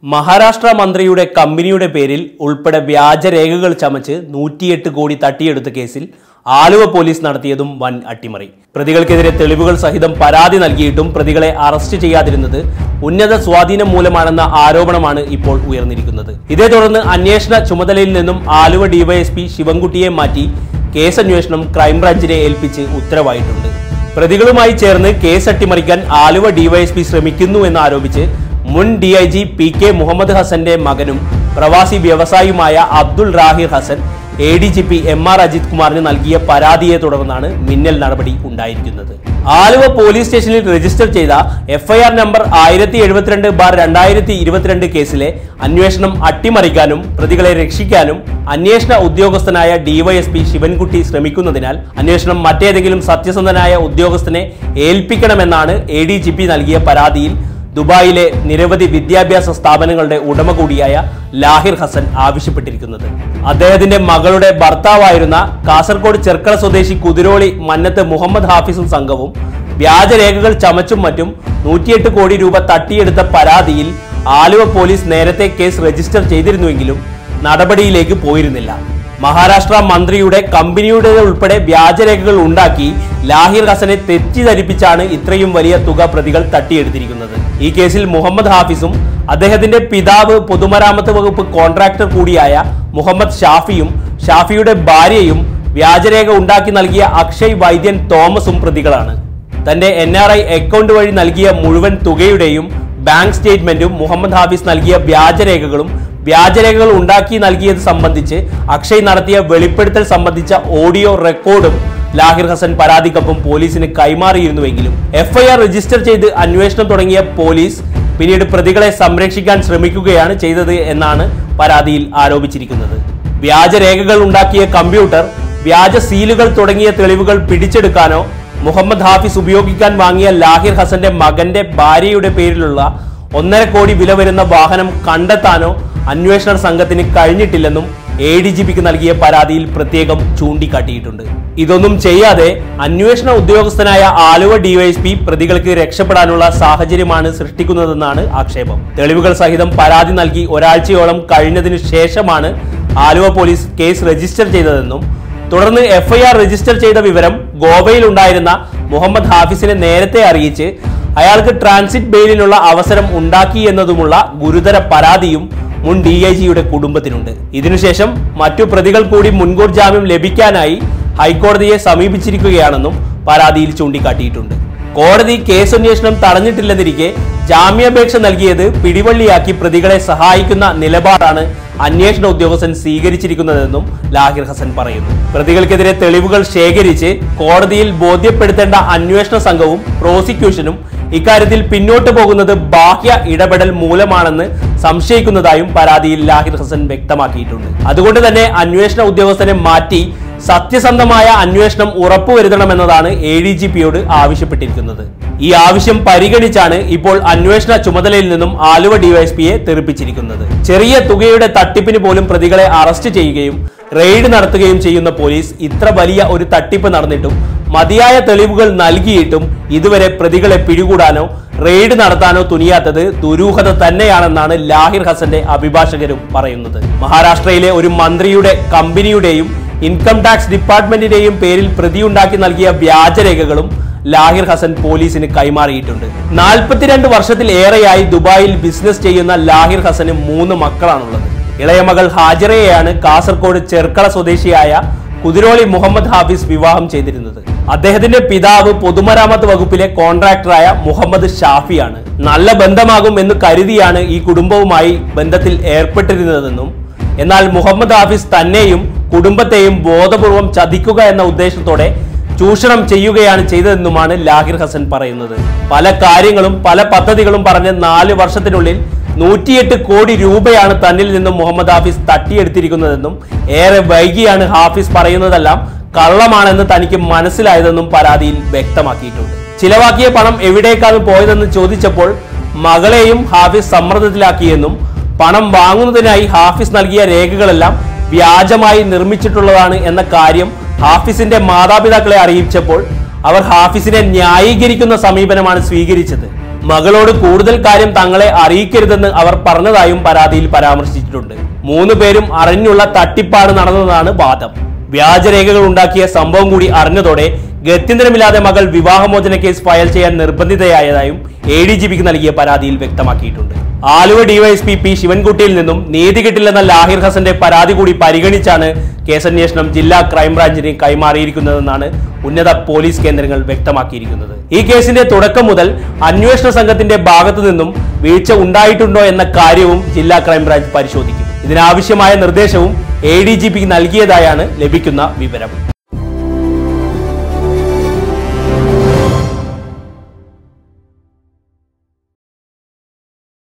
മഹാരാഷ്ട്ര മന്ത്രിയുടെ കമ്പനിയുടെ പേരിൽ ഉൾപ്പെടെ വ്യാജരേഖകൾ ചമച്ച് നൂറ്റിയെട്ട് കോടി തട്ടിയെടുത്ത കേസിൽ ആലുവ പോലീസ് നടത്തിയതും വൻ അട്ടിമറി പ്രതികൾക്കെതിരെ തെളിവുകൾ സഹിതം പരാതി നൽകിയിട്ടും പ്രതികളെ അറസ്റ്റ് ചെയ്യാതിരുന്നത് ഉന്നത സ്വാധീനം മൂലമാണെന്ന ആരോപണമാണ് ഇപ്പോൾ ഉയർന്നിരിക്കുന്നത് ഇതേ തുടർന്ന് അന്വേഷണ ചുമതലയിൽ നിന്നും ആലുവ ഡിവൈഎസ്പി ശിവൻകുട്ടിയെ മാറ്റി കേസന്വേഷണം ക്രൈംബ്രാഞ്ചിനെ ഏൽപ്പിച്ച് ഉത്തരവായിട്ടുണ്ട് പ്രതികളുമായി ചേർന്ന് കേസ് അട്ടിമറിക്കാൻ ആലുവ ഡിവൈഎസ്പി ശ്രമിക്കുന്നു എന്ന് ആരോപിച്ച് മുൻ D I G P K Muhammad ഹസന്റെ മകനും പ്രവാസി വ്യവസായിയുമായ Abdul Rahir Hasan A D G P M R Ajith കുമാറിന് നൽകിയ പരാതിയെ തുടർന്നാണ് മിന്നൽ നടപടി ഉണ്ടായിരിക്കുന്നത് ആലുവ പോലീസ് സ്റ്റേഷനിൽ രജിസ്റ്റർ ചെയ്ത എഫ്ഐആർ നമ്പർ ആയിരത്തി എഴുപത്തിരണ്ട് ബാർ രണ്ടായിരത്തി ഇരുപത്തിരണ്ട് കേസിലെ അന്വേഷണം അട്ടിമറിക്കാനും പ്രതികളെ രക്ഷിക്കാനും അന്വേഷണ ഉദ്യോഗസ്ഥനായ ഡിവൈഎസ്പി ശിവൻകുട്ടി ശ്രമിക്കുന്നതിനാൽ അന്വേഷണം മറ്റേതെങ്കിലും സത്യസന്ധനായ ഉദ്യോഗസ്ഥനെ ഏൽപ്പിക്കണമെന്നാണ് എ ഡി ജി പി നൽകിയ പരാതിയിൽ ദുബായിലെ നിരവധി വിദ്യാഭ്യാസ സ്ഥാപനങ്ങളുടെ ഉടമ കൂടിയായ ലാഹിർ ഹസൻ ആവശ്യപ്പെട്ടിരിക്കുന്നത് അദ്ദേഹത്തിന്റെ മകളുടെ ഭർത്താവായിരുന്ന കാസർഗോഡ് ചെർക്കള സ്വദേശി കുതിരോളി മന്നത്ത് മുഹമ്മദ് ഹാഫിസും സംഘവും വ്യാജരേഖകൾ ചമച്ചും മറ്റും നൂറ്റിയെട്ട് കോടി രൂപ തട്ടിയെടുത്ത പരാതിയിൽ ആലുവ പോലീസ് നേരത്തെ കേസ് രജിസ്റ്റർ ചെയ്തിരുന്നുവെങ്കിലും നടപടിയിലേക്ക് പോയിരുന്നില്ല മഹാരാഷ്ട്ര മന്ത്രിയുടെ കമ്പനിയുടെ ഉൾപ്പെടെ വ്യാജരേഖകൾ ഉണ്ടാക്കി ലാഹിർ ഹസനെ തെറ്റിദ്ധരിപ്പിച്ചാണ് ഇത്രയും വലിയ തുക പ്രതികൾ തട്ടിയെടുത്തിരിക്കുന്നത് ഈ കേസിൽ മുഹമ്മദ് ഹാഫിസും അദ്ദേഹത്തിന്റെ പിതാവ് പൊതുമരാമത്ത് വകുപ്പ് കോൺട്രാക്ടർ കൂടിയായ മുഹമ്മദ് ഷാഫിയും ഷാഫിയുടെ ഭാര്യയും വ്യാജരേഖ ഉണ്ടാക്കി നൽകിയ അക്ഷയ് വൈദ്യൻ തോമസും പ്രതികളാണ് തന്റെ എൻ ആർ ഐ അക്കൗണ്ട് വഴി നൽകിയ മുഴുവൻ തുകയുടെയും ബാങ്ക് സ്റ്റേറ്റ്മെന്റും മുഹമ്മദ് ഹാഫിസ് നൽകിയ വ്യാജരേഖകളും വ്യാജരേഖകൾ ഉണ്ടാക്കി നൽകിയത് സംബന്ധിച്ച് അക്ഷയ് നടത്തിയ വെളിപ്പെടുത്തൽ സംബന്ധിച്ച ഓഡിയോ റെക്കോർഡും ലാഹിർ ഹസൻ പരാതിക്കൊപ്പം പോലീസിന് കൈമാറിയിരുന്നുവെങ്കിലും എഫ്ഐആർ രജിസ്റ്റർ ചെയ്ത് അന്വേഷണം തുടങ്ങിയ പോലീസ് പിന്നീട് പ്രതികളെ സംരക്ഷിക്കാൻ ശ്രമിക്കുകയാണ് ചെയ്തത് എന്നാണ് പരാതിയിൽ ആരോപിച്ചിരിക്കുന്നത് വ്യാജരേഖകൾ ഉണ്ടാക്കിയ കമ്പ്യൂട്ടർ വ്യാജ സീലുകൾ തുടങ്ങിയ തെളിവുകൾ പിടിച്ചെടുക്കാനോ മുഹമ്മദ് ഹാഫിസ് ഉപയോഗിക്കാൻ വാങ്ങിയ ലാഹിർ ഹസന്റെ മകന്റെ ഭാര്യയുടെ പേരിലുള്ള ഒന്നര കോടി വില വരുന്ന വാഹനം കണ്ടെത്താനോ അന്വേഷണ സംഘത്തിന് കഴിഞ്ഞിട്ടില്ലെന്നും എ ഡി ജി പിക്ക് നൽകിയ പരാതിയിൽ പ്രത്യേകം ചൂണ്ടിക്കാട്ടിയിട്ടുണ്ട് ഇതൊന്നും ചെയ്യാതെ അന്വേഷണ ഉദ്യോഗസ്ഥനായ ആലുവ ഡിവൈഎസ്പി പ്രതികൾക്ക് രക്ഷപ്പെടാനുള്ള സാഹചര്യമാണ് സൃഷ്ടിക്കുന്നതെന്നാണ് ആക്ഷേപം തെളിവുകൾ സഹിതം പരാതി നൽകി ഒരാഴ്ചയോളം കഴിഞ്ഞതിനു ശേഷമാണ് ആലുവ പോലീസ് കേസ് രജിസ്റ്റർ ചെയ്തതെന്നും തുടർന്ന് എഫ്ഐആർ രജിസ്റ്റർ ചെയ്ത വിവരം ഗോവയിൽ ഉണ്ടായിരുന്ന മുഹമ്മദ് ഹാഫിസിനെ നേരത്തെ അറിയിച്ച് അയാൾക്ക് ട്രാൻസിറ്റ് ബെയിലിനുള്ള അവസരം ഉണ്ടാക്കി എന്നതുമുള്ള ഗുരുതര പരാതിയും മുൻ ഡി ഐ ജിയുടെ കുടുംബത്തിനുണ്ട് ഇതിനുശേഷം മറ്റു പ്രതികൾ കൂടി മുൻകൂർ ജാമ്യം ലഭിക്കാനായി ഹൈക്കോടതിയെ സമീപിച്ചിരിക്കുകയാണെന്നും പരാതിയിൽ ചൂണ്ടിക്കാട്ടിയിട്ടുണ്ട് കോടതി കേസന്വേഷണം തടഞ്ഞിട്ടില്ലെന്നിരിക്കെ ജാമ്യാപേക്ഷ നൽകിയത് പിടിവള്ളിയാക്കി പ്രതികളെ സഹായിക്കുന്ന നിലപാടാണ് അന്വേഷണ ഉദ്യോഗസ്ഥൻ സ്വീകരിച്ചിരിക്കുന്നതെന്നും ലാഹിർ ഹസൻ പറയുന്നു പ്രതികൾക്കെതിരെ തെളിവുകൾ ശേഖരിച്ച് കോടതിയിൽ ബോധ്യപ്പെടുത്തേണ്ട അന്വേഷണ സംഘവും പ്രോസിക്യൂഷനും ഇക്കാര്യത്തിൽ പിന്നോട്ട് പോകുന്നത് ബാഹ്യ ഇടപെടൽ മൂലമാണെന്ന് സംശയിക്കുന്നതായും പരാതിയിൽ ലാഹിർ ഹസൻ വ്യക്തമാക്കിയിട്ടുണ്ട് അതുകൊണ്ട് തന്നെ അന്വേഷണ ഉദ്യോഗസ്ഥനെ മാറ്റി സത്യസന്ധമായ അന്വേഷണം ഉറപ്പുവരുത്തണമെന്നതാണ് എ ഡി ജി പിയോട് ആവശ്യപ്പെട്ടിരിക്കുന്നത് ഈ ആവശ്യം പരിഗണിച്ചാണ് ഇപ്പോൾ അന്വേഷണ ചുമതലയിൽ നിന്നും ആലുവ ഡിവൈഎസ്പിയെ തെറിപ്പിച്ചിരിക്കുന്നത് ചെറിയ തുകയുടെ തട്ടിപ്പിന് പോലും പ്രതികളെ അറസ്റ്റ് ചെയ്യുകയും റെയ്ഡ് നടത്തുകയും ചെയ്യുന്ന പോലീസ് ഇത്ര വലിയ ഒരു തട്ടിപ്പ് നടന്നിട്ടും മതിയായ തെളിവുകൾ നൽകിയിട്ടും ഇതുവരെ പ്രതികളെ പിടികൂടാനോ റെയ്ഡ് നടത്താനോ തുനിയാത്തത് ദുരൂഹത തന്നെയാണെന്നാണ് ലാഹിർ ഹസന്റെ അഭിഭാഷകരും പറയുന്നത് മഹാരാഷ്ട്രയിലെ ഒരു മന്ത്രിയുടെ കമ്പനിയുടെയും ഇൻകം ടാക്സ് ഡിപ്പാർട്ട്മെന്റിന്റെയും പേരിൽ പ്രതിയുണ്ടാക്കി നൽകിയ വ്യാജരേഖകളും ലാഹിർ ഹസൻ പോലീസിന് കൈമാറിയിട്ടുണ്ട് നാൽപ്പത്തിരണ്ട് വർഷത്തിലേറെയായി ദുബായിൽ ബിസിനസ് ചെയ്യുന്ന ലാഹിർ ഹസന് മൂന്ന് മക്കളാണുള്ളത് ഇളയ മകൾ ഹാജിറയെയാണ് കാസർഗോഡ് ചെർക്കള സ്വദേശിയായ കുതിരോളി മുഹമ്മദ് ഹാഫിസ് വിവാഹം ചെയ്തിരുന്നത് അദ്ദേഹത്തിന്റെ പിതാവ് പൊതുമരാമത്ത് വകുപ്പിലെ കോൺട്രാക്ടറായ മുഹമ്മദ് ഷാഫിയാണ് നല്ല ബന്ധമാകും എന്ന് കരുതിയാണ് ഈ കുടുംബവുമായി ബന്ധത്തിൽ ഏർപ്പെട്ടിരുന്നതെന്നും എന്നാൽ മുഹമ്മദ് ഹാഫിസ് തന്നെയും കുടുംബത്തെയും ബോധപൂർവം ചതിക്കുക എന്ന ഉദ്ദേശത്തോടെ ചൂഷണം ചെയ്യുകയാണ് ചെയ്തതെന്നുമാണ് ലാഹിർ ഹസൻ പറയുന്നത് പല കാര്യങ്ങളും പല പദ്ധതികളും പറഞ്ഞ് നാല് വർഷത്തിനുള്ളിൽ നൂറ്റിയെട്ട് കോടി രൂപയാണ് തന്നിൽ നിന്നും മുഹമ്മദ് ഹാഫിസ് തട്ടിയെടുത്തിരിക്കുന്നതെന്നും ഏറെ വൈകിയാണ് ഹാഫിസ് പറയുന്നതെല്ലാം കള്ളമാണെന്ന് തനിക്ക് മനസ്സിലായതെന്നും പരാതിയിൽ വ്യക്തമാക്കിയിട്ടുണ്ട് ചിലവാക്കിയ പണം എവിടേക്കാണ് പോയതെന്ന് ചോദിച്ചപ്പോൾ മകളെയും ഹാഫിസ് സമ്മർദ്ദത്തിലാക്കിയെന്നും പണം വാങ്ങുന്നതിനായി ഹാഫിസ് നൽകിയ രേഖകളെല്ലാം വ്യാജമായി നിർമ്മിച്ചിട്ടുള്ളതാണ് എന്ന കാര്യം ഹാഫിസിന്റെ മാതാപിതാക്കളെ അറിയിച്ചപ്പോൾ അവർ ഹാഫിസിനെ ന്യായീകരിക്കുന്ന സമീപനമാണ് സ്വീകരിച്ചത് മകളോട് കൂടുതൽ കാര്യം തങ്ങളെ അറിയിക്കരുതെന്ന് അവർ പറഞ്ഞതായും പരാതിയിൽ പരാമർശിച്ചിട്ടുണ്ട് മൂന്ന് പേരും അറിഞ്ഞുള്ള തട്ടിപ്പാണ് നടന്നതാണ് വാദം വ്യാജരേഖകൾ ഉണ്ടാക്കിയ സംഭവം കൂടി അറിഞ്ഞതോടെ ഗത്യന്തരമില്ലാതെ മകൾ വിവാഹമോചന കേസ് ഫയൽ ചെയ്യാൻ നിർബന്ധിതയായതായും എ ഡി ജി പിക്ക് നൽകിയ പരാതിയിൽ വ്യക്തമാക്കിയിട്ടുണ്ട് ആലുവ ഡിവൈഎസ്പി പി ശിവൻകുട്ടിയിൽ നിന്നും നീതി കിട്ടില്ലെന്ന ലാഹിർ ഹസന്റെ പരാതി കൂടി പരിഗണിച്ചാണ് കേസന്വേഷണം ജില്ലാ ക്രൈംബ്രാഞ്ചിന് കൈമാറിയിരിക്കുന്നതെന്നാണ് ഉന്നത പോലീസ് കേന്ദ്രങ്ങൾ വ്യക്തമാക്കിയിരിക്കുന്നത് ഈ കേസിന്റെ തുടക്കം മുതൽ അന്വേഷണ സംഘത്തിന്റെ ഭാഗത്തു നിന്നും വീഴ്ച ഉണ്ടായിട്ടുണ്ടോ എന്ന കാര്യവും ജില്ലാ ക്രൈംബ്രാഞ്ച് പരിശോധിക്കും ഇതിനാവശ്യമായ നിർദ്ദേശവും എ ഡി ജി പിക്ക് നൽകിയതായാണ് ലഭിക്കുന്ന വിവരം